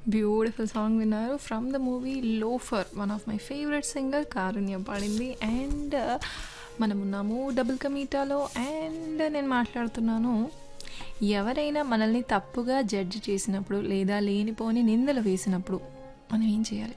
beautiful song విన్నారు from the movie Loafer one of my favourite singer Karunya పాడింది and మనమున్నాము double కమీటాలో and నేను మాట్లాడుతున్నాను ఎవరైనా మనల్ని తప్పుగా జడ్జి చేసినప్పుడు లేదా లేనిపోని నిందలు వేసినప్పుడు మనం ఏం చేయాలి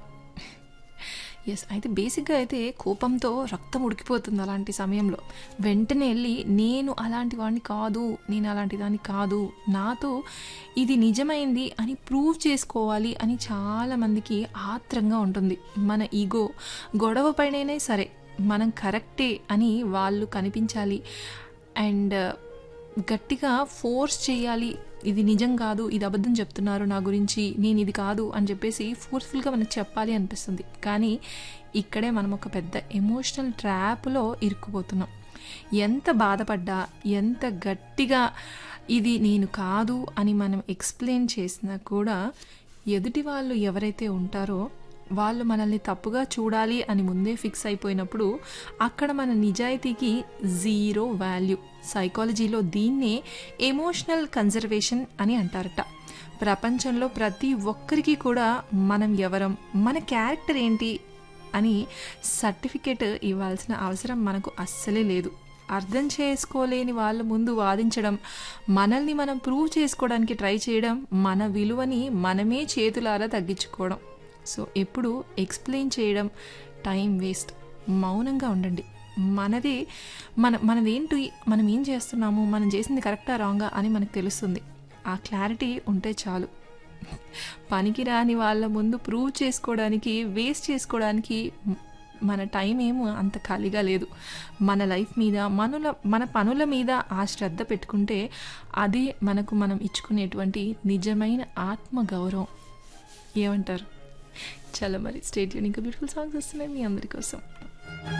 ఎస్ అయితే బేసిక్గా అయితే కోపంతో రక్తం ఉడికిపోతుంది అలాంటి సమయంలో వెంటనే వెళ్ళి నేను అలాంటి వాడిని కాదు నేను అలాంటి దాన్ని కాదు నాతో ఇది నిజమైంది అని ప్రూవ్ చేసుకోవాలి అని చాలామందికి ఆత్రంగా ఉంటుంది మన ఈగో గొడవ పైననే సరే మనం కరెక్టే అని వాళ్ళు కనిపించాలి అండ్ గట్టిగా ఫోర్స్ చేయాలి ఇది నిజం కాదు ఇది అబద్ధం చెప్తున్నారు నా గురించి నేను ఇది కాదు అని చెప్పేసి ఫోర్స్ఫుల్గా మనకు చెప్పాలి అనిపిస్తుంది కానీ ఇక్కడే మనం ఒక పెద్ద ఎమోషనల్ ట్రాప్లో ఇరుక్కుపోతున్నాం ఎంత బాధపడ్డా ఎంత గట్టిగా ఇది నేను కాదు అని మనం ఎక్స్ప్లెయిన్ చేసినా కూడా ఎదుటి వాళ్ళు ఎవరైతే ఉంటారో వాళ్ళు మనల్ని తప్పుగా చూడాలి అని ముందే ఫిక్స్ అయిపోయినప్పుడు అక్కడ మన నిజాయితీకి జీరో వాల్యూ సైకాలజీలో దీన్నే ఎమోషనల్ కన్జర్వేషన్ అని అంటారట ప్రపంచంలో ప్రతి ఒక్కరికి కూడా మనం ఎవరం మన క్యారెక్టర్ ఏంటి అని సర్టిఫికేట్ ఇవ్వాల్సిన అవసరం మనకు అస్సలే లేదు అర్థం చేసుకోలేని వాళ్ళ ముందు వాదించడం మనల్ని మనం ప్రూవ్ చేసుకోవడానికి ట్రై చేయడం మన విలువని మనమే చేతులారా తగ్గించుకోవడం సో ఎప్పుడు ఎక్స్ప్లెయిన్ చేయడం టైం వేస్ట్ మౌనంగా ఉండండి మనది మన మనదేంటి మనం ఏం చేస్తున్నాము మనం చేసింది కరెక్టా రాంగా అని మనకు తెలుస్తుంది ఆ క్లారిటీ ఉంటే చాలు పనికి రాని వాళ్ళ ముందు ప్రూవ్ చేసుకోవడానికి వేస్ట్ చేసుకోవడానికి మన టైం ఏమో అంత ఖాళీగా లేదు మన లైఫ్ మీద మనుల మన పనుల మీద ఆ శ్రద్ధ పెట్టుకుంటే అదే మనకు మనం ఇచ్చుకునేటువంటి నిజమైన ఆత్మ గౌరవం ఏమంటారు చాలా మరి స్టేట్ ఇంకా బ్యూటిఫుల్ సాంగ్స్ వస్తున్నాయి మీ అందరి కోసం